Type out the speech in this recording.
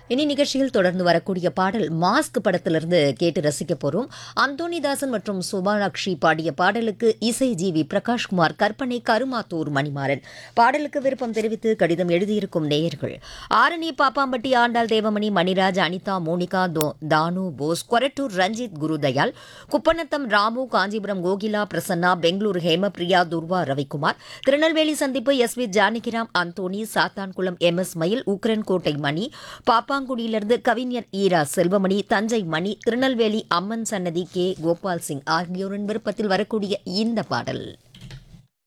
இனி நிகழ்ச்சியில் தொடர்ந்து வரக்கூடிய பாடல் மாஸ்க் படத்திலிருந்து கேட்டு ரசிக்க போறோம் அந்தோனிதாசன் மற்றும் சுபாலாக்ஷி பாடிய பாடலுக்கு இசை ஜிவி பிரகாஷ்குமார் கற்பனை கருமாத்தூர் மணிமாறன் பாடலுக்கு விருப்பம் தெரிவித்து கடிதம் எழுதியிருக்கும் நேயர்கள் ஆரணி பாப்பாம்பட்டி ஆண்டாள் தேவமணி மணிராஜ் அனிதா மோனிகா தோ தானு போஸ் கொரட்டூர் ரஞ்சித் குருதயாள் குப்பநத்தம் ராமு காஞ்சிபுரம் கோகிலா பிரசன்னா பெங்களூரு ஹேமபிரியா துர்வா ரவிக்குமார் திருநெல்வேலி சந்திப்பு S V Janakiram Anthony Sathankulam M S Mayil Ukkirankottai மணி பாப்பாங்குடியிலிருந்து கவிஞர் ஈரா செல்வமணி தஞ்சை மணி திருநெல்வேலி அம்மன் சன்னதி கே கோபால் சிங் ஆகியோரின் விருப்பத்தில் வரக்கூடிய இந்த பாடல்